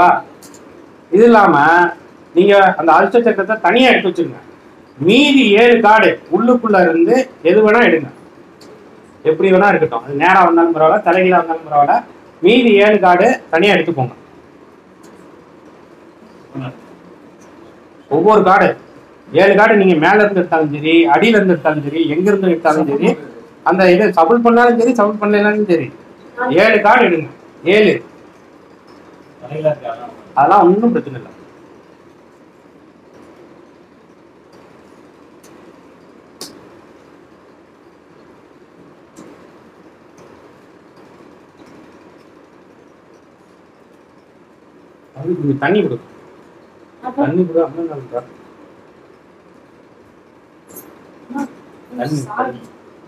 ஓகேவா இது இல்லாம நீங்க அந்த அதிர்ஷ்ட சக்கரத்தை தனியா எடுத்து வச்சிருங்க மீதி ஏழு கார்டு உள்ளுக்குள்ள இருந்து எது வேணா எடுங்க எப்படி வேணா இருக்கட்டும் அது நேரா வந்தாலும் பரவாயில்ல தலைகீழா வந்தாலும் பரவாயில்ல மீதி ஏழு கார்டு தனியா எடுத்துக்கோங்க ஒவ்வொரு கார்டு ஏழு கார்டு நீங்க மேல இருந்து எடுத்தாலும் சரி அடியில இருந்து எடுத்தாலும் சரி எங்க இருந்து எடுத்தாலும் சரி அந்த இது சபுள் பண்ணாலும் சரி சபுள் பண்ணலாலும் சரி ஏழு கார்டு எடுங்க ஏழு அதெல்லாம் ஒன்றும் பிரச்சனை இல்லை அது கொஞ்சம் தண்ணி கொடு தண்ணி கொடு அம்மா என்ன பண்றா? தண்ணி தண்ணி.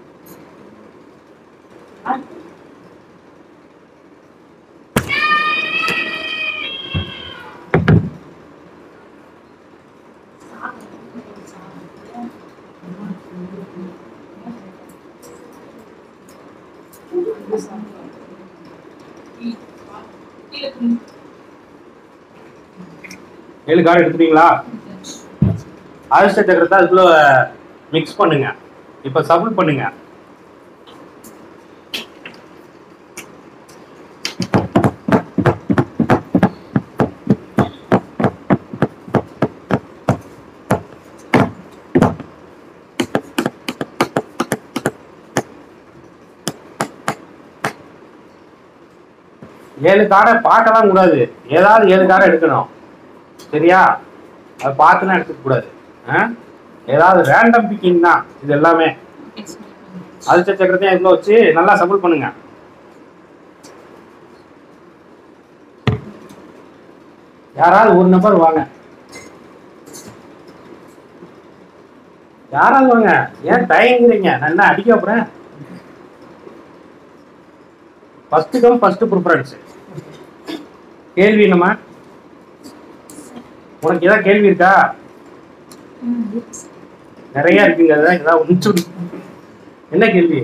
ஏழு கார்டு எடுத்துட்டீங்களா அதிர்ஷ்ட சக்கரத்தை அதுக்குள்ள மிக்ஸ் பண்ணுங்க இப்ப சபுள் பண்ணுங்க ஏழு கார்டை பார்க்கலாம் கூடாது ஏதாவது ஏழு கார்டை எடுக்கணும் சரியா அதை பார்த்துலாம் எடுத்துக்க கூடாது ஆ? ஏதாவது ரேண்டம் பிக்கிங் தான் இது எல்லாமே அதிர்ஷ்ட சக்கரத்தையும் இதுல வச்சு நல்லா சபுள் பண்ணுங்க யாராவது ஒரு நபர் வாங்க யாராவது வாங்க ஏன் தயங்குறீங்க நான் என்ன அடிக்க போறேன் ஃபர்ஸ்ட் கம் ஃபர்ஸ்ட் ப்ரிஃபரன்ஸ் கேள்வி என்னம்மா உனக்கு ஏதாவது கேள்வி இருக்கா நிறைய இருக்குங்க அதான் ஏதாவது ஒன்று சொல்லு. என்ன கேள்வி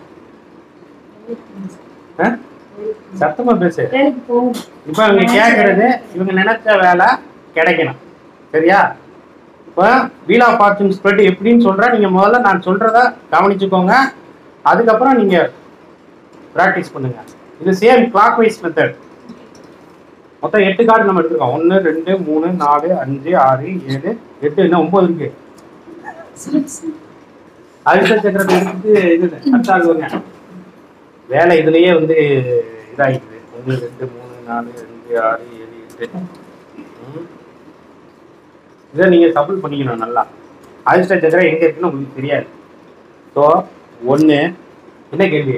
ஆ? சத்தமா பேசு வேலைக்கு போகும் இப்ப இவங்க கேக்குறது இவங்க நினைச்ச வேலை கிடைக்கணும் சரியா இப்போ வீலா ஃபார்ச்சூன் ஸ்ப்ரெட் எப்படின்னு சொல்றேன் நீங்க முதல்ல நான் சொல்றத கவனிச்சுக்கோங்க அதுக்கப்புறம் நீங்க ப்ராக்டிஸ் பண்ணுங்க இது சேம் கிளாக் வைஸ் மெத்தட் மொத்தம் எட்டு கார்டு நம்ம எடுத்துருக்கோம் ஒன்று ரெண்டு மூணு நாலு அஞ்சு ஆறு ஏழு எட்டு என்ன ஒன்பது இருக்கு அதிர்ஷ்ட சக்கரத்தை எடுத்துட்டு இது அடுத்த ஆள் வருங்க வேலை இதுலயே வந்து இதாகிடுது ஒன்று ரெண்டு மூணு நாலு அஞ்சு ஆறு ஏழு எட்டு ம். இதை நீங்க சபிள் பண்ணிக்கணும் நல்லா அதிர்ஷ்ட சக்கரம் எங்க இருக்குன்னு உங்களுக்கு தெரியாது ஸோ ஒன்று என்ன கேள்வி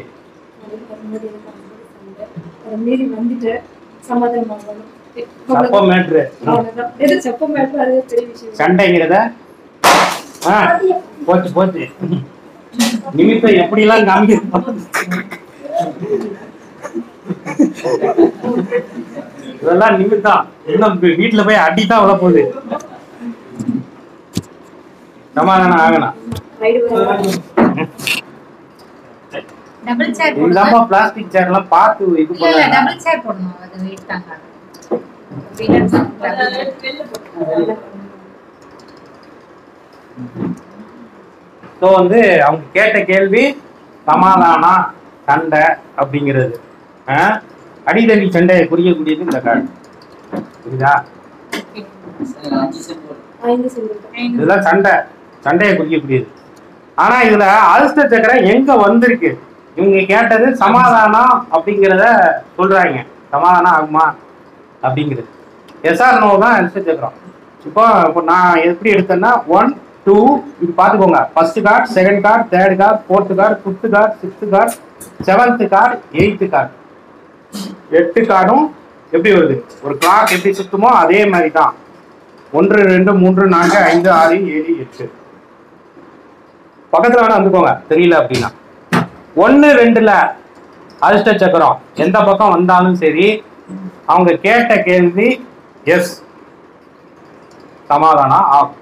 மீறி வந்துட்டு சமாதானம் ஆகணும் சப்ப மேட்ரு அவ்வளவுதான் எது செப்ப மேட்ரு அது பெரிய விஷயம் சண்டைங்கிறத ஆ போச்சு போச்சு நிமித்தம் எப்படிலாம் காமிக்கிறோம் இதெல்லாம் நிமித்தம் இன்னும் வீ- வீட்டுல போய் அடி தான் விழ போகுது சமாதானம் ஆகணும் ரைடு வர டபுள் சேர் இல்லாம போடணும் பிளாஸ்டிக் சேர் எல்லாம் பார்த்து இது இல்ல இல்ல பண்ண டபுள் சேர் போடணும் அது வெயிட் தாங்க ஸோ வந்து அவங்க கேட்ட கேள்வி சமாதானம் சண்டை அப்படிங்கிறது ஆ? அடிதடி சண்டையை குறிக்கக்கூடியது இந்த கார்டு புரியுதா ஐந்து சொல்லிருக்கேன் இதெல்லாம் சண்டை சண்டையை குறிக்கக்கூடியது ஆனா இதுல அதிர்ஷ்ட சக்கரம் எங்க வந்திருக்கு இவங்க கேட்டது சமாதானம் அப்படிங்கிறத சொல்றாங்க சமாதானம் ஆகுமா அப்படிங்கிறது எஸ்ஆர் நோ தான் அதிர்ஷ்ட சக்கரம் இப்போ இப்போ நான் எப்படி எடுத்தேன்னா ஒன் டூ இது பார்த்துக்கோங்க first card second card third card fourth card fifth card sixth card seventh card eighth card எட்டு கார்டும் எப்படி வருது ஒரு கிளாக் எப்படி சுத்துமோ அதே மாதிரி தான் ஒன்று ரெண்டு மூன்று நான்கு ஐந்து ஆறு ஏழு எட்டு பக்கத்துல வேணா வந்துக்கோங்க தெரியல அப்படின்னா ஒன்று ரெண்டுல அதிர்ஷ்ட சக்கரம் எந்த பக்கம் வந்தாலும் சரி அவங்க கேட்ட கேள்வி எஸ் சமாதானம் ஆகும்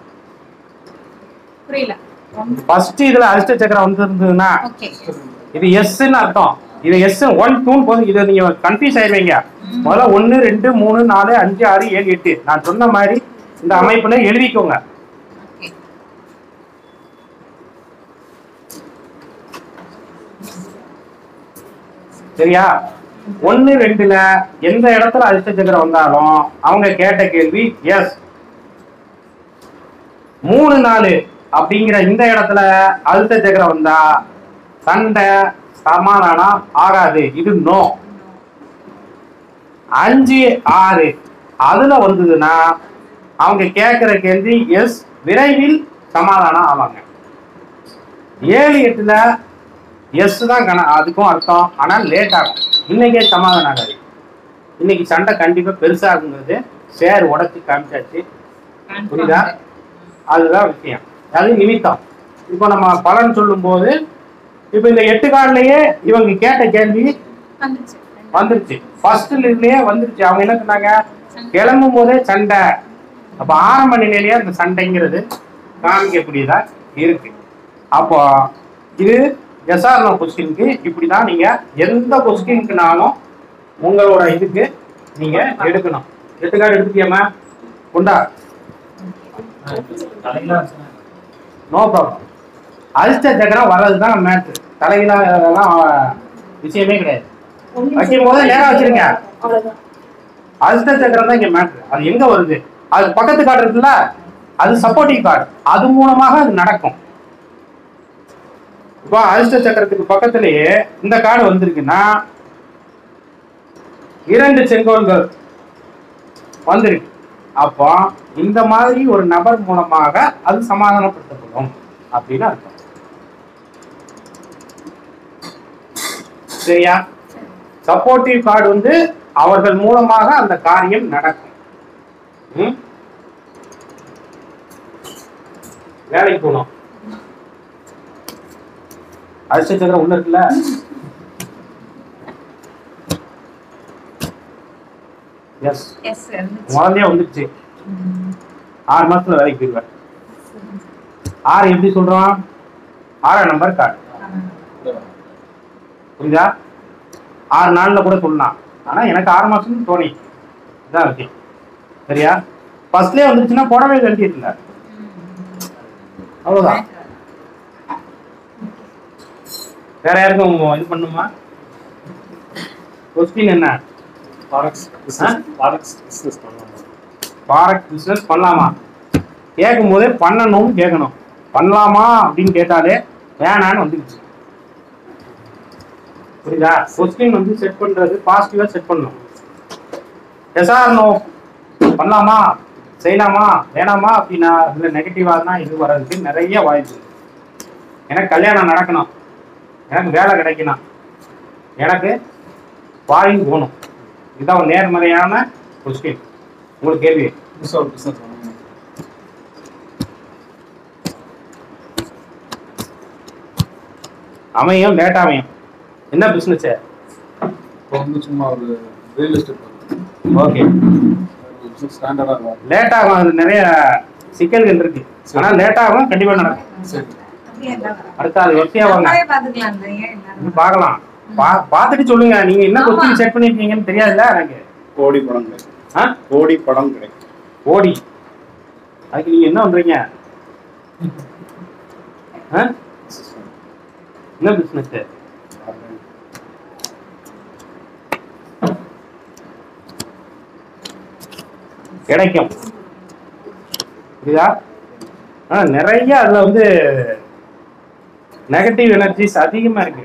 புரியல ஃபர்ஸ்ட் இதுல அதிர்ஷ்ட சக்கரம் வந்திருந்ததுன்னா ஓகே இது எஸ்ன்னு அர்த்தம் இது எஸ் ஒன் டூன் போதும் இதை நீங்க கன்ஃபியூஸ் ஆயிருவீங்க முதல்ல ஒன்னு ரெண்டு மூணு நாலு அஞ்சு ஆறு ஏழு எட்டு நான் சொன்ன மாதிரி இந்த அமைப்புல எழுதிக்கோங்க ஓகே சரியா ஒன்னு ரெண்டுல எந்த இடத்துல அதிர்ஷ்ட சக்கரம் வந்தாலும் அவங்க கேட்ட கேள்வி எஸ் மூணு நாலு அப்படிங்கிற இந்த இடத்துல அதிர்ஷ்ட சக்கரம் வந்தா சண்டை சமாதானம் ஆகாது இது நோ அஞ்சு ஆறு அதுல வந்ததுன்னா அவங்க கேட்கிற கேள்வி எஸ் விரைவில் சமாதானம் ஆவாங்க ஏழு எட்டுல எஸ் தான் கண அதுக்கும் அர்த்தம் ஆனால் லேட் ஆகும் இன்னைக்கே சமாதானம் ஆகாது இன்னைக்கு சண்டை கண்டிப்பா பெருசாகுங்கிறது சேர் உடச்சி காமிச்சாச்சு புரியுதா அதுதான் விஷயம் அது நிமித்தம் இப்போ நம்ம பலன் சொல்லும்போது இப்போ இந்த எட்டு கார்டுலயே இவங்க கேட்ட கேள்வி வந்துச்சு வந்துருச்சு ஃபர்ஸ்ட் இருந்தே வந்துருச்சு அவங்க என்ன சொன்னாங்க கிளம்பும் போதே சண்டை அப்ப ஆரம்ப நிலையிலேயே அந்த சண்டைங்கிறது காமிக்கக்கூடியதா இருக்கு அப்போ இது எஸ்ஆர்னோ கொஸ்டினுக்கு இப்படிதான் நீங்க எந்த கொஸ்டினுக்குனாலும் உங்களோட இதுக்கு நீங்க எடுக்கணும் எட்டு கார்டு எடுத்துக்கியாமா கொண்டா நோ ப்ராப்ளம் அதிர்ஷ்ட சக்கரம் வர்றதுதான் மேட்ரு தலையில அதெல்லாம் விஷயமே கிடையாது வைக்கும் போது நேரா வச்சிருங்க. அவ்வளவுதான் அதிர்ஷ்ட சக்கரம் தான் இங்க மேட்ரு அது எங்க வருது அது பக்கத்து கார்டு இருக்குல்ல அது சப்போர்ட்டிங் கார்டு அது மூலமாக அது நடக்கும் இப்போ அதிர்ஷ்ட சக்கரத்துக்கு பக்கத்திலேயே இந்த கார்டு வந்திருக்குன்னா இரண்டு செங்கோல்கள் வந்திருக்கு அப்போ இந்த மாதிரி ஒரு நபர் மூலமாக அது சமாதானப்படுத்தப்படும் அப்படின்னு அர்த்தம் சரியா சப்போர்ட்டிவ் கார்டு வந்து அவர்கள் மூலமாக அந்த காரியம் நடக்கும் ம்? வேலைக்கு போகணும் அதிர்ஷ்ட சக்கரம் உள்ள இருக்குல்ல எஸ் எஸ் இருந்துச்சு முதல்லயே வந்துருச்சு ம். ஆறு மாசத்துல வேலைக்கு போயிடுவேன் ஆறு எப்படி சொல்றோம் ஆறாம் நம்பர் கார்டு புரியுதா ஆறு நாள்ல கூட சொல்லலாம் ஆனா எனக்கு ஆறு மாசம்னு தோணி இதான் இருக்கு சரியா ஃபர்ஸ்ட்லயே வந்துருச்சுன்னா புடவை கட்டிடல அவ்வளவுதான் வேற யாருக்கும் இது பண்ணுமா கொஸ்டின் என்ன ஃபாரெக்ஸ் பிஸ்னஸ் ஃபாரெக்ஸ் பிஸ்னஸ் பண்ணலாம் ஃபாரெக்ஸ் பிசினஸ் பண்ணலாமா கேட்கும் போதே பண்ணணும்னு கேட்கணும் பண்ணலாமா அப்படின்னு கேட்டாலே வேணான்னு வந்துருச்சு புரியுதா கொஸ்டின் வந்து செட் பண்றது பாசிட்டிவா செட் பண்ணணும் எஸ்ஆர் நோ பண்ணலாமா செய்யலாமா வேணாமா அப்படின்னா இதுல நெகட்டிவா தான் இது வர்றதுக்கு நிறைய வாய்ப்பு இருக்கு. எனக்கு கல்யாணம் நடக்கணும் எனக்கு வேலை கிடைக்கணும் எனக்கு ஃபாரின் போகணும் இதுதான் ஒரு நேர்மறையான கொஸ்டின் உங்களுக்கு கேள்வி புதுசாக ஒரு பிஸ்னஸ் பண்ணணும் அமையும் லேட் அமையும் என்ன பிசினஸ் இப்போ வந்து சும்மா ஒரு ரியல் எஸ்டேட் ஓகே பிஸ்னஸ் ஸ்டாண்டர்டாக இருக்கும் லேட் ஆகும் அது நிறைய சிக்கல்கள் இருக்கு ஆனா லேட் ஆகும் கண்டிப்பா நடக்கும் சரி அப்படியே இருந்தா வரும். அடுத்த அது வரிசையா வாங்க நம்மளே பாத்துக்கலாம் அந்த ஏன் எல்லாரும் இது பார்க்கலாம் பா- பார்த்துட்டு சொல்லுங்க நீங்க என்ன ஆமா. கொஸ்டின் செட் பண்ணிருக்கீங்கன்னு தெரியாதுல்ல எனக்கு கோடி படம் கிடைக்கும் ஆ? கோடி படம் கிடைக்கும் ஓடி அதுக்கு நீங்க என்ன பண்றீங்க ஆ? business பண்ணணும். என்ன பிசினஸ் அப்படின்னு. கிடைக்கும் புரியுதா ஆ நிறைய அதுல வந்து நெகட்டிவ் எனர்ஜிஸ் அதிகமா இருக்கு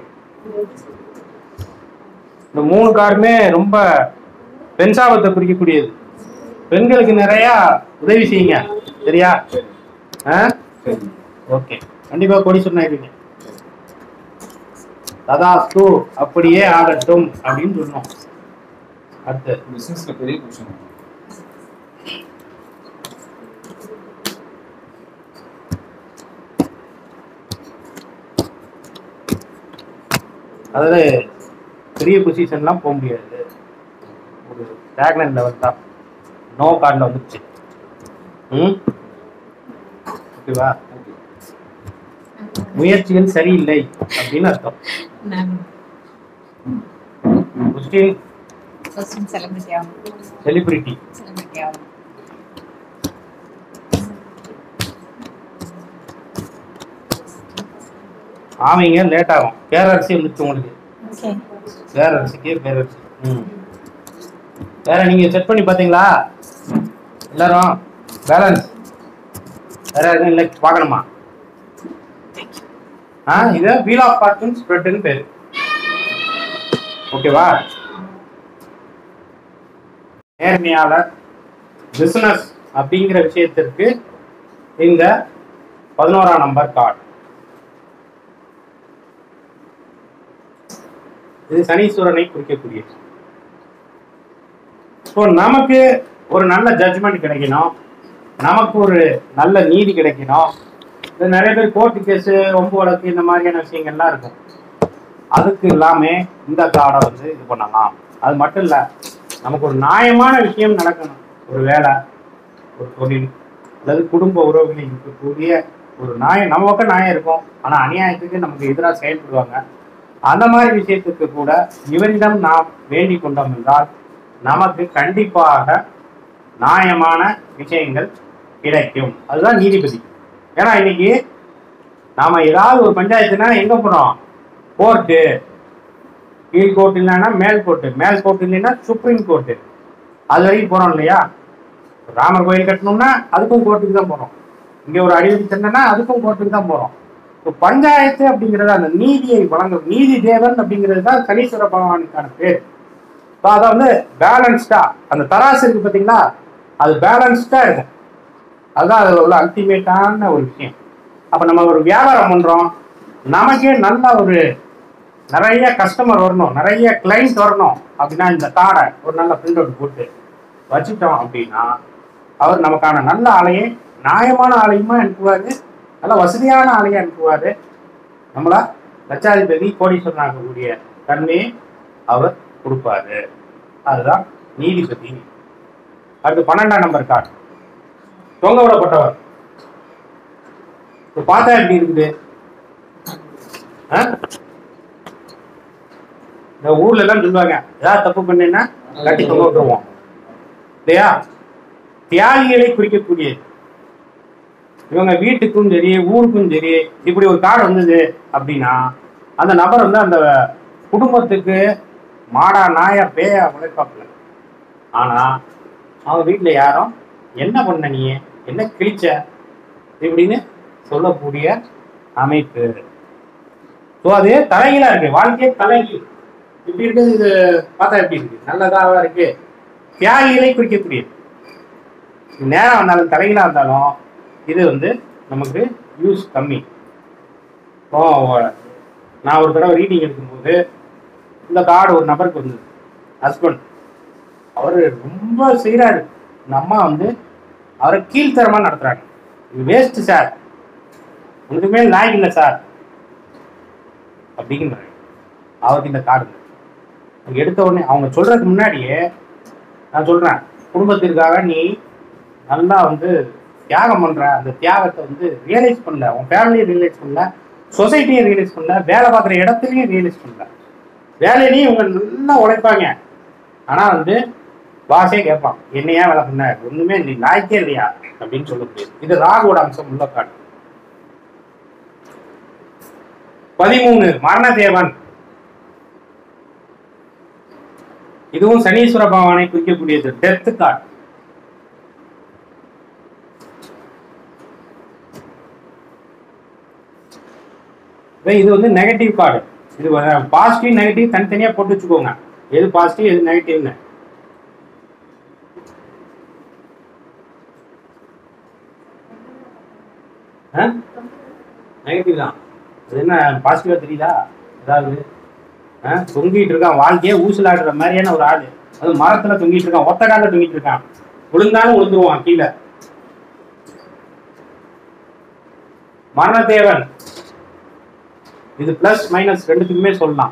இந்த மூணு கார்டுமே ரொம்ப பெண்சாபத்தை குறிக்கக்கூடியது பெண்களுக்கு நிறைய உதவி செய்யுங்க சரியா ஆ சரி ஓகே கண்டிப்பா கொடி சொன்னாயிருவீங்க ததாஸ்து அப்படியே ஆகட்டும் அப்படின்னு சொன்னோம் அடுத்து பிஸ்னஸில் பெரிய கொஷன் அதாவது பெரிய பொசிஷன்லாம் போக முடியாது ஒரு ஸ்டாக்னன் லெவல் தான் நோ கார்டில் வந்துருச்சு ம் ஓகேவா முயற்சிகள் சரியில்லை அப்படின்னு அர்த்தம் நான் கொஸ்டின் கொஸ்டின் செலிபிரிட்டி ஆகணும் செலிபிரிட்டி செலிபிரிட்டி ஆகணும் ஆமைங்க லேட் ஆகும் பேரரசி வந்துச்சு உங்களுக்கு ஓகே பேரரசிக்கு பேரரசி ம் வேற நீங்க செட் பண்ணி பாத்தீங்களா எல்லாரும் பேலன்ஸ் வேற எதுவும் இல்லை பார்க்கணுமா ஆ இது வீல் ஆஃப் ஃபார்ச்சூன் ஸ்ப்ரெட்னு பேரு ஓகேவா நேர்மையாளர் பிசினஸ் அப்படிங்கிற விஷயத்திற்கு இந்த பதினோராம் நம்பர் கார்டு இது சனீஸ்வரனை குறிக்கக்கூடியது ஸோ நமக்கு ஒரு நல்ல ஜட்ஜ்மெண்ட் கிடைக்கணும் நமக்கு ஒரு நல்ல நீதி கிடைக்கணும் இது நிறைய பேர் கோர்ட்டு கேஸு ஒம்பு வழக்கு இந்த மாதிரியான விஷயங்கள்லாம் இருக்கும் அதுக்கு எல்லாமே இந்த கார்டை வந்து இது பண்ணலாம் அது மட்டும் இல்லை நமக்கு ஒரு நியாயமான விஷயம் நடக்கணும் ஒரு வேலை ஒரு தொழில் அல்லது குடும்ப உறவுகளில் இருக்கக்கூடிய ஒரு நியாயம் நம்ம பக்கம் நியாயம் இருக்கும் ஆனால் அநியாயத்துக்கு நமக்கு எதிராக செயல்படுவாங்க அந்த மாதிரி விஷயத்துக்கு கூட இவரிடம் நாம் வேண்டிக் கொண்டோம் என்றால் நமக்கு கண்டிப்பாக நியாயமான விஷயங்கள் கிடைக்கும் அதுதான் நீதிபதி ஏன்னா இன்னைக்கு நாம ஏதாவது ஒரு பஞ்சாயத்துனா எங்க போறோம் கோர்ட்டு கீழ் கோர்ட் இல்லைன்னா மேல் கோர்ட்டு மேல் கோர்ட் இல்லைன்னா சுப்ரீம் கோர்ட்டு அது வரைக்கும் போறோம் இல்லையா ராமர் கோயில் கட்டணும்னா அதுக்கும் கோர்ட்டுக்கு தான் போறோம் இங்க ஒரு அடிவடி சண்டைனா அதுக்கும் கோர்ட்டுக்கு தான் போறோம் இப்போ பஞ்சாயத்து அப்படிங்கிறது அந்த நீதியை வழங்கும் நீதி தேவன் அப்படிங்கிறது தான் சனீஸ்வர பகவானுக்கான பேர் ஸோ அதை வந்து பேலன்ஸ்டா அந்த தராசு இருக்கு பார்த்தீங்களா அது பேலன்ஸ்டா இருக்கு அதுதான் அதில் உள்ள அல்டிமேட்டான ஒரு விஷயம் அப்போ நம்ம ஒரு வியாபாரம் பண்றோம் நமக்கே நல்ல ஒரு நிறைய கஸ்டமர் வரணும் நிறைய கிளைண்ட் வரணும் அப்படின்னா இந்த கார்டை ஒரு நல்ல பிரிண்ட் அவுட் போட்டு வச்சுட்டோம் அப்படின்னா அவர் நமக்கான நல்ல ஆளையை நியாயமான ஆளையுமா அனுப்புவாரு நல்ல வசதியான ஆளையை அனுப்புவாரு நம்மள லட்சாதிபதி கோடீஸ்வரன் ஆகக்கூடிய தன்மையை அவர் கொடுப்பாரு அதுதான் நீதிபதி அடுத்து பன்னெண்டாம் நம்பர் கார்டு தொங்க விடப்பட்டவர் இப்ப பார்த்தா எப்படி இருக்குது ஆ? இந்த ஊர்ல எல்லாம் சொல்லுவாங்க ஏதாவது தப்பு பண்ணேன்னா கட்டி தொங்க விட்டுருவோம் இல்லையா தியாகிகளை குறிக்கக்கூடியது இவங்க வீட்டுக்கும் சரி ஊருக்கும் சரி இப்படி ஒரு கார்டு வந்தது அப்படின்னா அந்த நபர் வந்து அந்த குடும்பத்துக்கு மாடா நாயா பேயா உழைப்பாப்புல ஆனா அவன் வீட்டுல யாரும் என்ன பண்ண நீ என்ன கிழிச்ச இப்படின்னு சொல்லக்கூடிய அமைப்பு ஸோ அது தலைகீழா இருக்கு வாழ்க்கையே தலைகீழ் இப்படி இருக்குது இது பார்த்தா எப்படி இருக்கு நல்லதாவா இருக்கு தியாகிகளை குறிக்கக்கூடியது நேரம் வந்தாலும் தலைகீழா இருந்தாலும் இது வந்து நமக்கு யூஸ் கம்மி இப்போ நான் ஒரு தடவை ரீடிங் எடுக்கும்போது இந்த கார்டு ஒரு நபருக்கு வந்தது ஹஸ்பண்ட் அவர் ரொம்ப செய்கிறாரு இந்த அம்மா வந்து அவரை கீழ்த்தரமாக நடத்துகிறாங்க இது வேஸ்ட் சார் உங்களுக்கு மேல் நாய் இல்லை சார் அப்படிங்கிறாங்க அவருக்கு இந்த கார்டு இருக்கு. எடுத்த உடனே அவங்க சொல்றதுக்கு முன்னாடியே நான் சொல்றேன் குடும்பத்திற்காக நீ நல்லா வந்து தியாகம் பண்ற அந்த தியாகத்தை வந்து ரியலைஸ் பண்ணல உன் ஃபேமிலியை ரியலைஸ் பண்ணல சொசைட்டியை ரியலைஸ் பண்ணல வேலை பார்க்குற இடத்துலையும் ரியலைஸ் பண்ணல வேலையிலையும் இவங்க நல்லா உழைப்பாங்க ஆனா வந்து பாஸே கேட்பான் என்ன ஏன் வேலை பண்ண ஒண்ணுமே நீ லாய்க்கே இல்லையா அப்படின்னு சொல்ல முடியாது இது ராகுவோட அம்சம் உள்ள காட்டு பதிமூணு மரணதேவன் இதுவும் சனீஸ்வர பகவானை குறிக்கக்கூடியது டெத் கார்டு இது வந்து நெகட்டிவ் கார்டு இது பாசிட்டிவ் நெகட்டிவ் தனித்தனியா போட்டு வச்சுக்கோங்க எது பாசிட்டிவ் எது நெகட்டிவ்னு நெகட்டிவ் தான் அது என்ன பாசிட்டிவா தெரியுதா அதாவது ஆ, தொங்கிட்டு இருக்கான் வாழ்க்கையே ஊசலாடுற மாதிரியான ஒரு ஆளு அது மரத்துல தொங்கிட்டு இருக்கான் ஒத்த கால தொங்கிட்டு இருக்கான் விழுந்தாலும் விழுந்துருவான் கீழே மரணதேவன் இது பிளஸ் மைனஸ் ரெண்டுத்துக்குமே சொல்லலாம்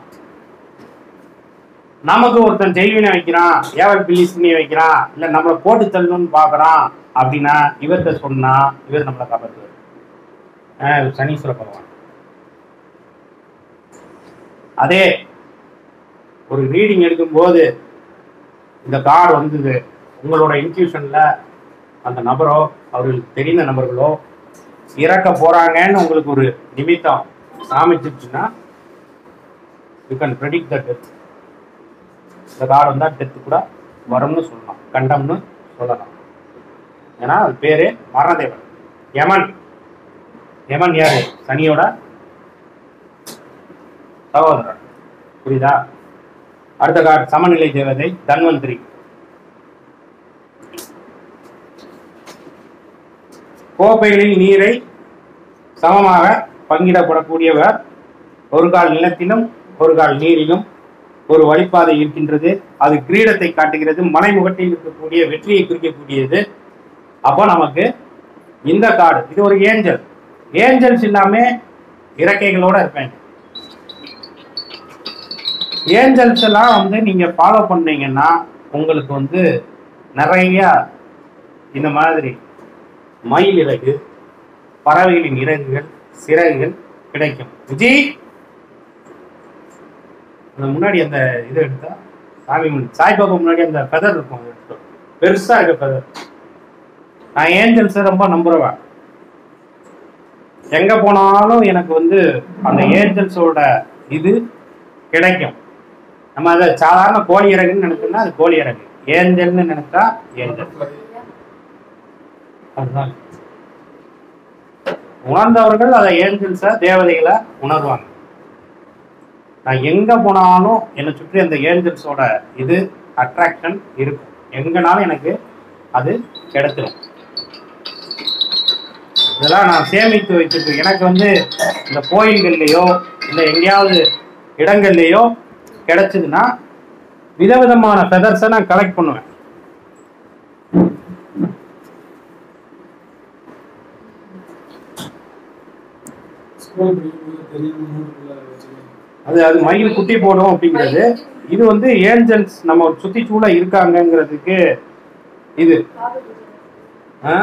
நமக்கு ஒருத்தன் செய்வினை வைக்கிறான் ஏவல் பில்லிஸ்னி வைக்கிறான் இல்ல நம்மளை போட்டு தள்ளணும்னு பாக்குறான் அப்படின்னா இவர்கிட்ட சொன்னா இவர் நம்மளை காப்பாற்றுவார் ஆஹ் சனீஸ்வர பகவான் அதே ஒரு ரீடிங் எடுக்கும்போது இந்த கார்டு வந்தது உங்களோட இன்ட்யூஷன்ல அந்த நபரோ அவர்களுக்கு தெரிந்த நபர்களோ இறக்க போறாங்கன்னு உங்களுக்கு ஒரு நிமித்தம் காமிச்சிருச்சுன்னா you can predict the death இந்த கார்டு வந்தால் டெத்து கூட வரும்னு சொல்லலாம் கண்டம்னு சொல்லலாம் ஏன்னா அது பேரு மரணதேவன் யமன் யமன் யாரு சனியோட சகோதரன் புரியுதா அடுத்த கார்டு சமநிலை தேவதை தன்வந்திரி கோப்பைகளில் நீரை சமமாக பங்கிடப்படக்கூடியவர் ஒரு கால் நிலத்திலும் ஒரு கால் நீரிலும் ஒரு வழிப்பாதை இருக்கின்றது அது கிரீடத்தை காட்டுகிறது மலைமுகட்டில் இருக்கக்கூடிய வெற்றியை குறிக்கக்கூடியது அப்போ நமக்கு இந்த கார்டு இது ஒரு ஏஞ்சல் ஏஞ்சல்ஸ் எல்லாமே இறக்கைகளோட இருப்பாங்க ஏஞ்சல்ஸ் எல்லாம் வந்து நீங்க ஃபாலோ பண்ணீங்கன்னா உங்களுக்கு வந்து நிறைய இந்த மாதிரி மயில் இறகு பறவைகளின் இறகுகள் சிறகுகள் கிடைக்கும் விஜய் அந்த முன்னாடி அந்த இது எடுத்தா சாமி முன்னாடி சாய்பாபா முன்னாடி அந்த ஃபெதர் இருக்கும் அதை எடுத்தோம் பெருசா இருக்க ஃபெதர் நான் ஏஞ்சல்ஸை ரொம்ப நம்புறவன் எங்க போனாலும் எனக்கு வந்து அந்த ஏஞ்சல்ஸோட இது கிடைக்கும் நம்ம அதை சாதாரண கோழி இறகுன்னு நினைச்சோம்னா அது கோழி இறகு ஏஞ்சல்னு நினைச்சா ஏஞ்சல் அதுதான் உணர்ந்தவர்கள் அதை ஏஞ்சல்ஸை தேவதைகளை உணர்வாங்க நான் எங்க போனாலும் என்னை சுற்றி அந்த ஏஞ்சல்ஸோட இது அட்ராக்ஷன் இருக்கும் எங்கனாலும் எனக்கு அது கிடைச்சிடும் இதெல்லாம் நான் சேமித்து வச்சிருக்கேன் எனக்கு வந்து இந்த கோயில்கள்லையோ இல்லை எங்கேயாவது இடங்கள்லையோ கிடைச்சதுன்னா விதவிதமான ஃபெதர்ஸை நான் கலெக்ட் பண்ணுவேன் ஸ்கூல் படிக்கும்போது தெரியாம நோட்டுக்குள்ள வச்சுருவேன் அது அது மயில் குட்டி போடும் அப்படிங்கிறது இது வந்து ஏஞ்சல்ஸ் நம்ம சுத்தி சூழ இருக்காங்கங்கிறதுக்கு இது ஆ?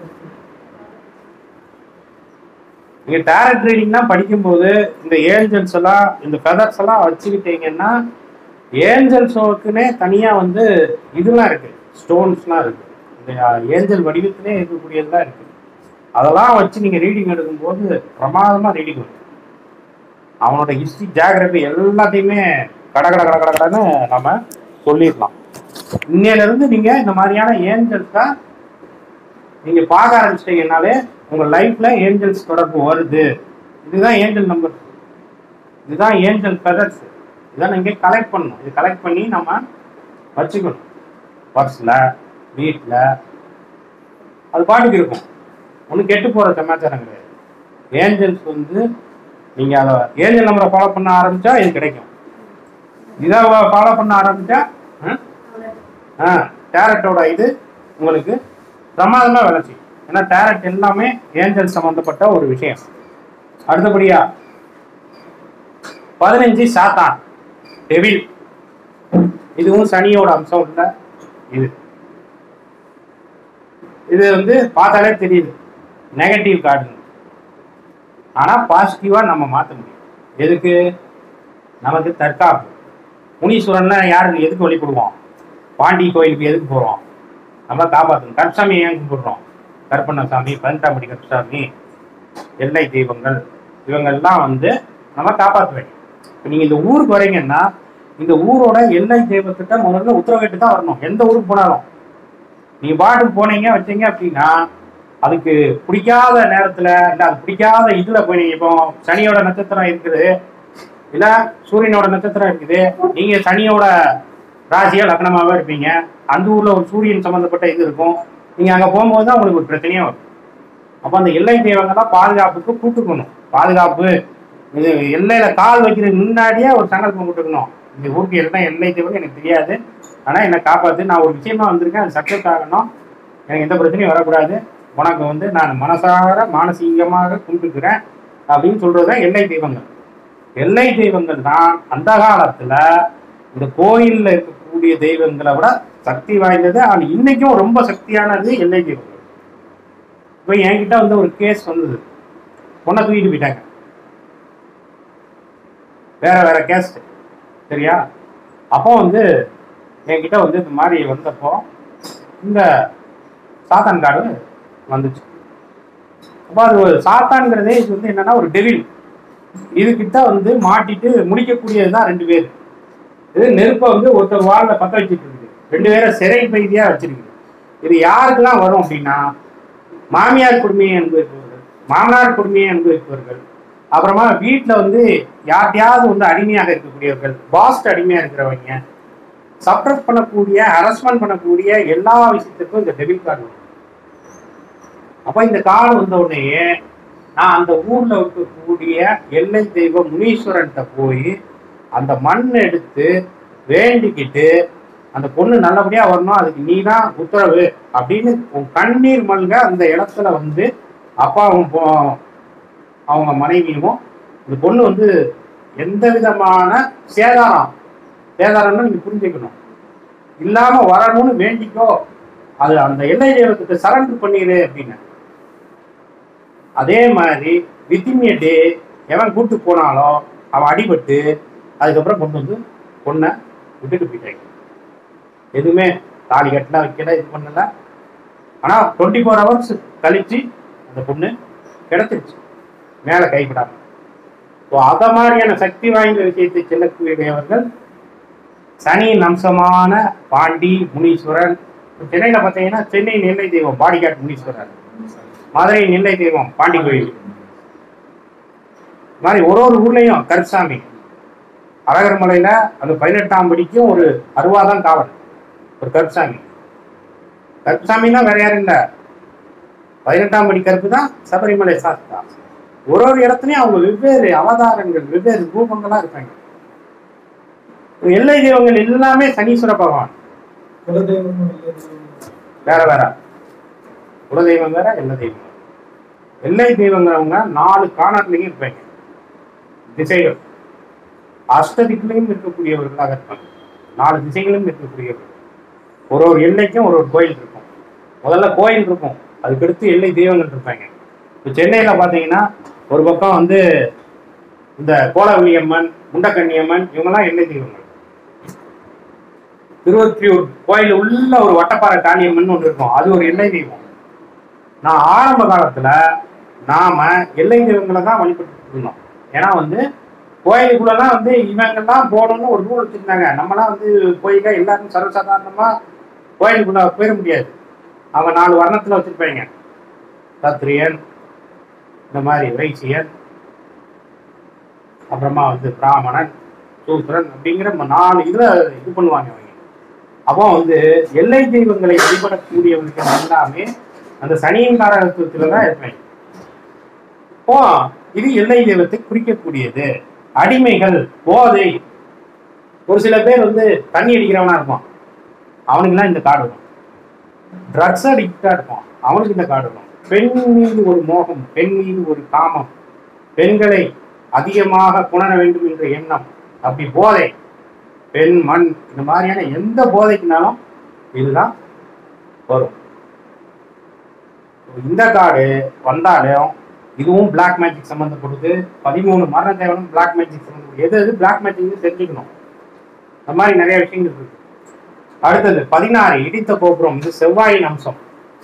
நீங்க டேரட் ரீடிங்னா படிக்கும்போது இந்த ஏஞ்சல்ஸ் எல்லாம் இந்த ஃபெதர்ஸ் எல்லாம் வச்சுக்கிட்டீங்கன்னா ஏஞ்சல்ஸோக்குன்னே தனியா வந்து இதெல்லாம் இருக்கு ஸ்டோன்ஸ்லாம் இருக்கு இந்த ஏஞ்சல் வடிவத்திலே இருக்கக்கூடியதெல்லாம் இருக்கு அதெல்லாம் வச்சு நீங்க ரீடிங் எடுக்கும்போது பிரமாதமா ரீடிங் வரும் அவனோட ஹிஸ்ட்ரி ஜியாகிரபி எல்லாத்தையுமே கட கட கட கட கடன்னு நம்ம சொல்லிடலாம் இன்னையில இருந்து நீங்க இந்த மாதிரியான ஏஞ்சல்ஸை நீங்க பார்க்க ஆரம்பிச்சிட்டீங்கன்னாலே உங்க லைஃப்ல ஏஞ்சல்ஸ் தொடர்பு வருது இதுதான் ஏஞ்சல் நம்பர் இதுதான் ஏஞ்சல் ஃபெதர்ஸ் இதான் நீங்க கலெக்ட் பண்ணணும் இது கலெக்ட் பண்ணி நம்ம வச்சுக்கணும் பர்ஸில் வீட்டில் அது பாட்டுக்கு இருக்கும் ஒன்றும் கெட்டு போகிற சமாச்சாரம் கிடையாது ஏஞ்சல்ஸ் வந்து நீங்கள் அதை ஏஞ்சல் நம்பரை ஃபாலோ பண்ண ஆரம்பிச்சா இது கிடைக்கும் இதை ஃபாலோ பண்ண ஆரம்பிச்சா ஆ? ஆ டேரட்டோட இது உங்களுக்கு பிரமாதமாக வேலை செய்யும் ஏன்னா டேரட் எல்லாமே ஏஞ்சல் சம்பந்தப்பட்ட ஒரு விஷயம் அடுத்தபடியா பதினஞ்சு சாத்தான் டெவில் இதுவும் சனியோட அம்சம் இல்ல இது இது வந்து பார்த்தாலே தெரியுது நெகட்டிவ் கார்டு ஆனா பாசிட்டிவா நம்ம மாத்த முடியும் எதுக்கு நமக்கு தற்காப்பு முனீஸ்வரன்னா யாருக்கு எதுக்கு வழிபடுவோம் பாண்டி கோயிலுக்கு எதுக்கு போறோம் நம்ம காப்பாற்றணும் கருப்பசாமி ஏன் கும்பிடுறோம் கருப்பண்ணசாமி பதினெட்டாம் படி கருப்பசாமி எல்லை தெய்வங்கள் இவங்கெல்லாம் வந்து நம்ம காப்பாற்ற வேண்டும் இப்போ நீங்கள் இந்த ஊருக்கு வரீங்கன்னா இந்த ஊரோட எல்லை தெய்வத்திட்ட முதல்ல உத்தரவு கேட்டு தான் வரணும் எந்த ஊருக்கு போனாலும் நீங்க பாட்டுக்கு போனீங்க வச்சீங்க அப்படின்னா அதுக்கு பிடிக்காத நேரத்துல இல்ல அது பிடிக்காத இதுல போய் நீங்க இப்போ சனியோட நட்சத்திரம் இருக்குது இல்ல சூரியனோட நட்சத்திரம் இருக்குது நீங்க சனியோட ராசியா லக்னமாவே இருப்பீங்க அந்த ஊர்ல ஒரு சூரியன் சம்பந்தப்பட்ட இது இருக்கும் நீங்க அங்க போகும்போது தான் உங்களுக்கு ஒரு பிரச்சனையே வரும் அப்ப அந்த எல்லை தெய்வங்கள்லாம் பாதுகாப்புக்கு கூட்டுக்கணும் பாதுகாப்பு இது எல்லையில கால் வைக்கிறதுக்கு முன்னாடியே ஒரு சங்கல்பம் கூட்டுக்கணும் இந்த ஊருக்கு எல்லாம் எல்லை தெய்வம் எனக்கு தெரியாது ஆனா என்னை காப்பாத்து நான் ஒரு விஷயமா வந்திருக்கேன் அது சக்சஸ் ஆகணும் எனக்கு எந்த பிரச்சனையும் வரக்கூடாது உனக்கு வந்து நான் மனசார மானசீகமாக கும்பிட்டுக்கிறேன் அப்படின்னு சொல்றதுதான் எல்லை தெய்வங்கள் எல்லை தெய்வங்கள் தான் அந்த காலத்துல இந்த கோயில்ல இருக்கக்கூடிய தெய்வங்களை விட சக்தி வாய்ந்தது ஆனா இன்னைக்கும் ரொம்ப சக்தியானது எல்லை தெய்வங்கள் இப்போ என்கிட்ட வந்து ஒரு கேஸ் வந்தது பொண்ணை தூக்கிட்டு போயிட்டாங்க வேற வேற கேஸ்ட் சரியா அப்போ வந்து என்கிட்ட வந்து இந்த மாதிரி வந்தப்போ இந்த சாத்தான் கார்டு வந்துச்சு அப்போ அது ஒரு சாத்தான்ங்கிறதே இது வந்து என்னன்னா ஒரு டெவில் இதுகிட்ட வந்து மாட்டிட்டு முடிக்கக்கூடியது தான் ரெண்டு பேர் இது நெருப்பை வந்து ஒருத்தர் வால்ல பத்த வச்சுட்டு இருக்குது ரெண்டு பேரை சிறை கைதியா வச்சிருக்குது இது யாருக்கெல்லாம் வரும் அப்படின்னா மாமியார் குடுமையை அனுபவிப்பவர்கள் மாமனார் குடுமையை அனுபவிப்பவர்கள் அப்புறமா வீட்டில் வந்து யார்ட்டையாவது வந்து அடிமையாக இருக்கக்கூடியவர்கள் பாஸ்ட் அடிமையாக இருக்கிறவங்க சப்ரஸ் பண்ணக்கூடிய ஹரஸ்மெண்ட் பண்ணக்கூடிய எல்லா விஷயத்துக்கும் இந்த டெபிட் கார்டு வரும் அப்போ இந்த கார்டு வந்த உடனேயே நான் அந்த ஊர்ல இருக்கக்கூடிய எல்லை தெய்வ முனீஸ்வரன்கிட்ட போய் அந்த மண் எடுத்து வேண்டிக்கிட்டு அந்த பொண்ணு நல்லபடியா வரணும் அதுக்கு நீ தான் உத்தரவு அப்படின்னு உன் கண்ணீர் மல்க அந்த இடத்துல வந்து அப்பாவும் பொ- அவங்க மனைவியும் இந்த பொண்ணு வந்து எந்த விதமான சேதாரம் சேதாரம்னு நீங்க புரிஞ்சுக்கணும் இல்லாம வரணும்னு வேண்டிக்கோ அது அந்த எல்லை தெய்வத்துக்கு சரண்டர் பண்ணிடு அப்படின்னு அதே மாதிரி வித்தின் a டே எவன் கூட்டு போனாலும் அவன் அடிபட்டு அதுக்கப்புறம் கொண்டு வந்து பொண்ணை விட்டுட்டு போயிட்டாங்க எதுவுமே தாலி கட்டல வைக்கல இது பண்ணல ஆனா டுவெண்ட்டி ஃபோர் ஹவர்ஸ் கழிச்சு அந்த பொண்ணு கிடைச்சிருச்சு மேலே கைவிடாம ஸோ அத மாதிரியான சக்தி வாய்ந்த விஷயத்தை செல்லக்கூடியவர்கள் சனியின் அம்சமான பாண்டி முனீஸ்வரன் சென்னையில பார்த்தீங்கன்னா சென்னை நெல்லை தெய்வம் பாடிகாட் முனீஸ்வரர் மதுரை நெல்லை தெய்வம் பாண்டி கோயில் இது மாதிரி ஒரு ஒரு ஊர்லயும் கருசாமி அழகர் மலையில அந்த பதினெட்டாம் படிக்கும் ஒரு அருவாதான் காவல் ஒரு கருப்சாமி கருப்சாமின்னா வேற யாரும் இல்ல பதினெட்டாம் படி கருப்பு தான் சபரிமலை சாஸ்தா ஒரு ஒரு இடத்துலயும் அவங்க வெவ்வேறு அவதாரங்கள் வெவ்வேறு ரூபங்களா இருப்பாங்க எல்லை தெய்வங்கள் எல்லாமே சனீஸ்வர பகவான் குலதெய்வமும் இல்லை தெய்வமும். வேற வேற குலதெய்வம் வேற எல்லை தெய்வம் வேற. எல்லை தெய்வங்கிறவங்க நாலு காணர்லையும் இருப்பாங்க திசைகள் அஷ்டதிக்கிலையும் இருக்கக்கூடியவர்களாக இருப்பாங்க நாலு திசைகளும் இருக்கக்கூடியவர்கள் ஒரு ஒரு எல்லைக்கும் ஒரு ஒரு கோயில் இருக்கும் முதல்ல கோயில் இருக்கும் அதுக்கடுத்து எல்லை தெய்வங்கள் இருப்பாங்க இப்போ சென்னையில் பார்த்தீங்கன்னா ஒரு பக்கம் வந்து இந்த கோலவள்ளியம்மன் முண்டக்கண்ணியம்மன் இவங்கெல்லாம் எல்லை தெய்வங்கள் திருவொற்றியூர் கோயில் உள்ள ஒரு வட்டப்பாறை காளியம்மன் ஒன்று இருக்கும் அது ஒரு எல்லை தெய்வம் நான் ஆரம்ப காலத்துல நாம எல்லை தெய்வங்களை தான் வழிபட்டு இருந்தோம் ஏன்னா வந்து கோயிலுக்குள்ளலாம் வந்து இவங்கெல்லாம் போகணும்னு ஒரு ரூல் வச்சிருந்தாங்க நம்மலாம் வந்து போய்க்க எல்லாரும் சர்வசாதாரணமா கோயிலுக்குள்ள போயிட முடியாது அவங்க நாலு வர்ணத்துல வச்சிருப்பாங்க சத்திரியன் இந்த மாதிரி வைசியன் அப்புறமா வந்து பிராமணன் சூத்திரன் அப்படிங்கிற ம- நாலு இதுல இது பண்ணுவாங்க அவங்க அப்போ வந்து எல்லை தெய்வங்களை வழிபடக்கூடியவர்கள் எல்லாமே அந்த சனியின் காரகத்துவத்துல தான் இருப்பாங்க இப்போ இது எல்லை தெய்வத்தை குறிக்கக்கூடியது அடிமைகள் போதை ஒரு சில பேர் வந்து தண்ணி அடிக்கிறவனா இருப்பான் அவனுக்குலாம் இந்த கார்டு வரும் ட்ரக்ஸ் அடிக்டா இருப்பான் அவனுக்கு இந்த கார்டு வரும் பெண் மீது ஒரு மோகம் பெண் மீது ஒரு காமம் பெண்களை அதிகமாக புணர வேண்டும் என்ற எண்ணம் அப்படி போதை பெண் மண் இந்த மாதிரியான எந்த போதைக்குனாலும் இதுதான் வரும் இந்த கார்டு வந்தாலும் இதுவும் பிளாக் மேஜிக் சம்மந்தப்படுது பதிமூணு மரண தேவனும் பிளாக் மேஜிக் சம்மந்தப்படுது எது எது பிளாக் மேஜிக் தெரிஞ்சுக்கணும் இந்த மாதிரி நிறைய விஷயங்கள் இருக்கு அடுத்தது பதினாறு இடித்த கோபுரம் இது செவ்வாயின் அம்சம்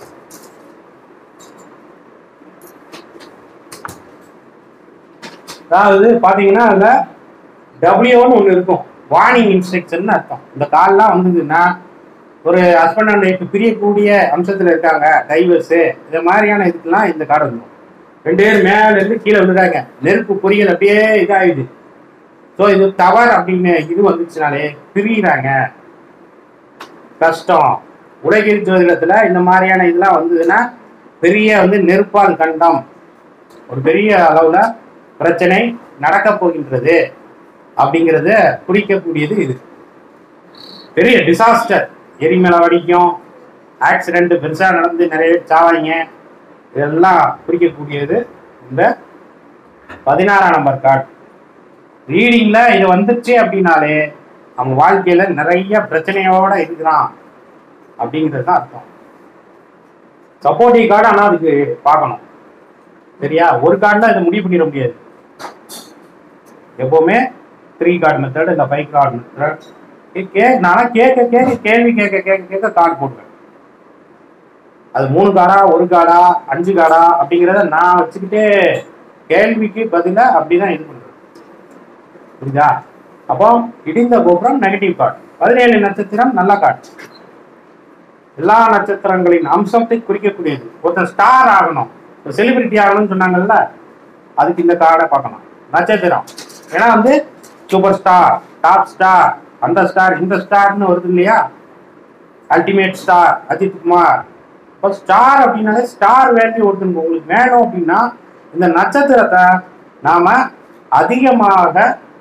அதாவது பாத்தீங்கன்னா அதுல டபிள்யூன்னு ஒன்று இருக்கும் வார்னிங் இன்ஸ்ட்ரக்ஷன் அர்த்தம் இந்த கால்லாம் வந்ததுன்னா ஒரு ஹஸ்பண்ட் அண்ட் ஒய்ஃப் பிரியக்கூடிய அம்சத்துல இருக்காங்க டைவர்ஸ் இது மாதிரியான இதுக்கெல்லாம் இந்த கார்டு வந்துடும் ரெண்டு பேரும் மேல இருந்து கீழே விழுறாங்க நெருப்பு பொரியல் அப்படியே இதாகுது ஸோ இது தவறு அப்படின்னு இது வந்துச்சுனாலே பிரியிறாங்க கஷ்டம் உலகில் ஜோதிடத்துல இந்த மாதிரியான இதெல்லாம் வந்ததுன்னா பெரிய வந்து நெருப்பால் கண்டம் ஒரு பெரிய அளவுல பிரச்சனை நடக்க போகின்றது அப்படிங்கிறத குறிக்கக்கூடியது இது பெரிய டிசாஸ்டர் எரிமலை வடிக்கும் ஆக்சிடென்ட் பெருசா நடந்து நிறைய பேர் சாவாங்க இதெல்லாம் குறிக்கக்கூடியது இந்த பதினாறாம் நம்பர் கார்டு ரீடிங்ல இது வந்துச்சு அப்படின்னாலே அவங்க வாழ்க்கையில நிறைய பிரச்சனையோட இருக்கிறான் அப்படிங்கிறது தான் அர்த்தம் சப்போர்ட்டிவ் கார்டு ஆனால் அதுக்கு பார்க்கணும் சரியா ஒரு கார்டில் இதை முடிவு பண்ணிட முடியாது எப்போவுமே த்ரீ கார்டு மெத்தட் இல்லை ஃபைவ் கார்டு மெத்தட் கே- கே நான் கேட்க கேட்க கேள்வி கேட்க கேட்க கேட்க கார்டு போடுவேன் அது மூணு கார்டா ஒரு கார்டா அஞ்சு கார்டா அப்படிங்கிறத நான் வச்சுக்கிட்டே கேள்விக்கு பதிலா அப்படிதான் இது பண்றேன் புரியுதா அப்போ இடிந்த கோபுரம் நெகட்டிவ் கார்டு பதினேழு நட்சத்திரம் நல்ல கார்டு எல்லா நட்சத்திரங்களின் அம்சத்தை குறிக்கக்கூடியது ஒருத்தன் ஸ்டார் ஆகணும் ஒரு செலிபிரிட்டி ஆகணும்னு சொன்னாங்கல்ல அதுக்கு இந்த கார்டை பார்க்கணும் நட்சத்திரம் ஏன்னா வந்து சூப்பர் ஸ்டார் டாப் ஸ்டார் அந்த ஸ்டார் இந்த ஸ்டார்னு வருது இல்லையா அல்டிமேட் ஸ்டார் அஜித் குமார் இப்போ ஸ்டார் அப்படின்னாலே ஸ்டார் வேல்யூ ஒருத்தனுக்கு உங்களுக்கு வேணும் அப்படின்னா இந்த நட்சத்திரத்தை நாம அதிகமாக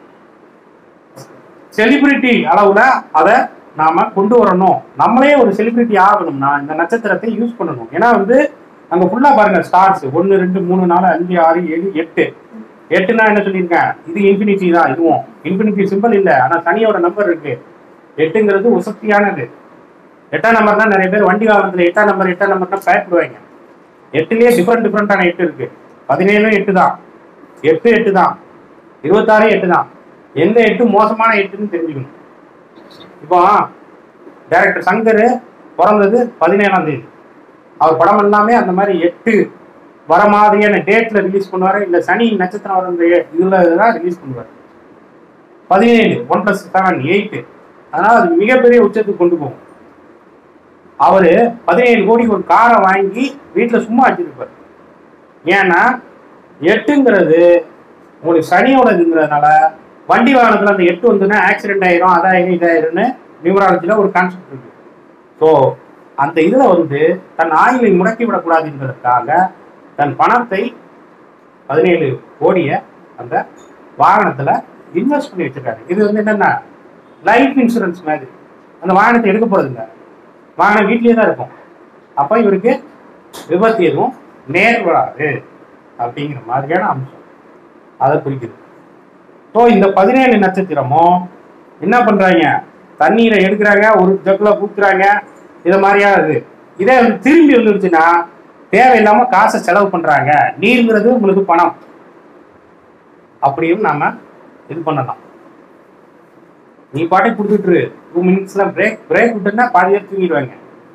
செலிபிரிட்டி அளவுல அதை நாம கொண்டு வரணும் நம்மளே ஒரு செலிபிரிட்டி ஆகணும்னா இந்த நட்சத்திரத்தை யூஸ் பண்ணணும் ஏன்னா வந்து அங்க ஃபுல்லா பாருங்க ஸ்டார்ஸ் ஒன்னு ரெண்டு மூணு நாலு அஞ்சு ஆறு ஏழு எட்டு எட்டுனா என்ன சொல்லியிருக்கேன் இது இன்ஃபினிட்டி தான் இதுவும் இன்ஃபினிட்டி சிம்பிள் இல்ல ஆனா சனியோட நம்பர் இருக்கு எட்டுங்கிறது உசக்தியானது எட்டாம் நம்பர் தான் நிறைய பேர் வண்டி வாகனத்துல எட்டாம் நம்பர் எட்டாம் நம்பர் தான் பயப்படுவாங்க எட்டுலயே டிஃப்ரெண்ட் டிஃப்ரெண்டான எட்டு இருக்கு பதினேழும் எட்டு தான் எட்டு எட்டு தான் இருபத்தாறு எட்டு தான் எந்த எட்டு மோசமான எட்டுன்னு தெரிஞ்சுக்கணும் இப்போ டைரக்டர் சங்கர் பிறந்தது பதினேழாம் தேதி அவர் படம் எல்லாமே அந்த மாதிரி எட்டு வர மாதிரியான டேட்ல ரிலீஸ் பண்ணுவாரு இல்ல சனி நட்சத்திரம் வர இந்த இதுல தான் ரிலீஸ் பண்ணுவார் பதினேழு ஒன் பிளஸ் செவன் எயிட் அதனால அது மிகப்பெரிய உச்சத்துக்கு கொண்டு போகும் அவரு பதினேழு கோடிக்கு ஒரு காரை வாங்கி வீட்டுல சும்மா வச்சிருப்பார் ஏன்னா எட்டுங்கிறது உங்களுக்கு சனியோட இதுங்கிறதுனால வண்டி வாகனத்துல அந்த எட்டு வந்துன்னா ஆக்சிடென்ட் ஆயிரும் அதாயிரும் இதாயிரும்னு நியூமராலஜில ஒரு கான்செப்ட் இருக்கு ஸோ அந்த இதுல வந்து தன் ஆயுளை முடக்கி விடக்கூடாது என்பதற்காக தன் பணத்தை பதினேழு கோடிய அந்த வாகனத்துல இன்வெஸ்ட் பண்ணி வச்சிருக்காரு இது வந்து என்னன்னா லைஃப் இன்சூரன்ஸ் மாதிரி அந்த வாகனத்தை எடுக்க போறது இல்ல வாகனம் வீட்லயே தான் இருக்கும் அப்ப இவருக்கு விபத்து எதுவும் நேர்வராது அப்படிங்கிற மாதிரியான அம்சம் அதை குறிக்குது ஸோ இந்த பதினேழு நட்சத்திரமும் என்ன பண்றாங்க தண்ணீரை எடுக்கிறாங்க ஒரு ஜக்குல ஊத்துறாங்க இது மாதிரியா இது இதே வந்து திரும்பி வந்துருச்சுன்னா தேவையில்லாம காசை செலவு பண்றாங்க நீர்ங்கிறது உங்களுக்கு பணம் அப்படியும் நாம இது பண்ணலாம் நீ பாட்டை கொடுத்துட்டு டூ மினிட்ஸ்ல பிரேக் பிரேக் விட்டுன்னா பாதி பேர் தூங்கிடுவாங்க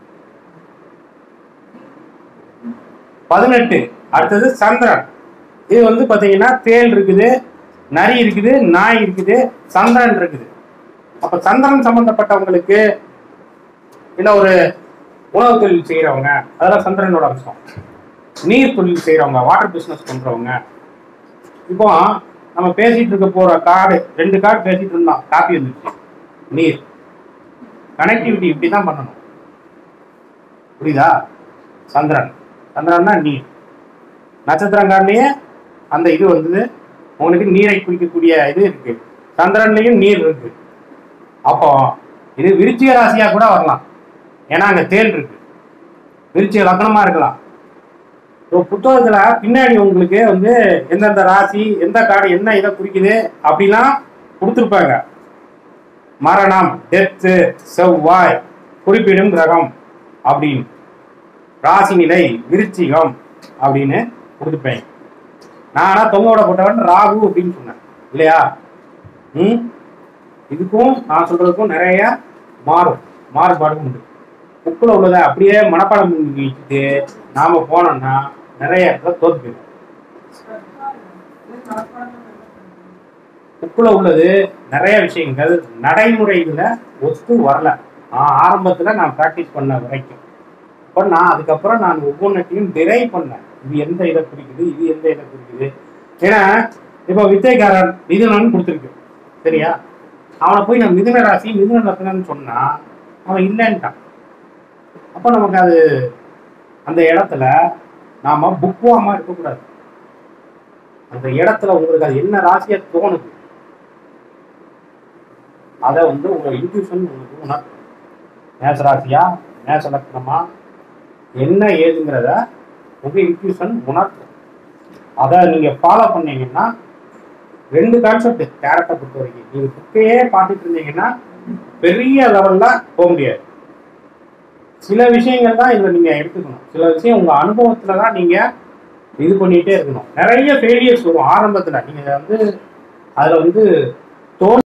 பதினெட்டு அடுத்தது சந்திரன் இது வந்து பாத்தீங்கன்னா தேள் இருக்குது நரி இருக்குது நாய் இருக்குது சந்திரன் இருக்குது அப்ப சந்திரன் சம்பந்தப்பட்டவங்களுக்கு இல்ல ஒரு உணவு தொழில் செய்யறவங்க அதெல்லாம் சந்திரனோட அம்சம் நீர் தொழில் செய்யறவங்க வாட்டர் பிசினஸ் பண்றவங்க இப்போ நம்ம பேசிட்டு இருக்க போற கார்டு ரெண்டு கார்டு பேசிட்டு இருந்தோம் காப்பி வந்துச்சு நீர் கனெக்டிவிட்டி இப்படிதான் பண்ணணும் புரியுதா சந்திரன் சந்திரன்னா நீர் நட்சத்திரங்காரனையே அந்த இது வந்தது உங்களுக்கு நீரை குறிக்கக்கூடிய இது இருக்கு சந்திரன்லயும் நீர் இருக்கு அப்போ இது விருச்சிக ராசியா கூட வரலாம் ஏன்னா அங்க தேல் இருக்கு விருச்சிக லக்னமா இருக்கலாம் ஸோ புத்தகத்துல பின்னாடி உங்களுக்கு வந்து எந்தெந்த ராசி எந்த கார்டு என்ன இதை குறிக்குது அப்படிலாம் கொடுத்துருப்பாங்க மரணம் டெத்து செவ்வாய் குறிப்பிடும் கிரகம் அப்படின்னு ராசி நிலை விருச்சிகம் அப்படின்னு கொடுத்துப்பேன் நான் ஆனா தொங்கோட போட்டவன் ராகு அப்படின்னு சொன்னேன் இல்லையா ம் இதுக்கும் நான் சொல்றதுக்கும் நிறைய மாறும் மாறுபாடு உண்டு புக்கில் உள்ளதை அப்படியே மனப்பாடம் பண்ணி வச்சுட்டு நாம போனோம்னா நிறைய இடத்துல தோத்து போயிடும் புக்கில் உள்ளது நிறைய விஷயங்கள் நடைமுறையில ஒத்து வரல நான் ஆரம்பத்துல நான் ப்ராக்டிஸ் பண்ண வரைக்கும் இப்போ நான் அதுக்கப்புறம் நான் ஒவ்வொன்றத்தையும் டிரைவ் பண்ணேன் இது எந்த இதை குறிக்குது இது எந்த இதை குறிக்குது ஏன்னா இப்போ வித்தைக்காரன் மிதுனன் கொடுத்துருக்கு சரியா அவனை போய் நான் மிதுன ராசி மிதுன லக்னம்னு சொன்னா அவன் இல்லைன்ட்டான் அப்போ நமக்கு அது அந்த இடத்துல நாம புக்வாமா இருக்கக்கூடாது அந்த இடத்துல உங்களுக்கு அது என்ன ராசியா தோணுது அதை வந்து உங்க இன்ட்யூஷன் உங்களுக்கு உணர்த்தும் மேச ராசியா மேச லக்னமா என்ன ஏதுங்கிறத உங்க இன்ட்யூஷன் உணர்த்தும் அதை நீங்க ஃபாலோ பண்ணீங்கன்னா ரெண்டு கான்செப்ட் கேரக்டரை பொறுத்த வரைக்கும் நீங்க புக்கையே பார்த்துட்டு இருந்தீங்கன்னா பெரிய லெவல்ல போக முடியாது சில விஷயங்கள் தான் இதுல நீங்க எடுத்துக்கணும் சில விஷயம் உங்க அனுபவத்துல தான் நீங்க இது பண்ணிட்டே இருக்கணும் நிறைய ஃபெயிலியர்ஸ் வரும் ஆரம்பத்துல நீங்க வந்து அதுல வந்து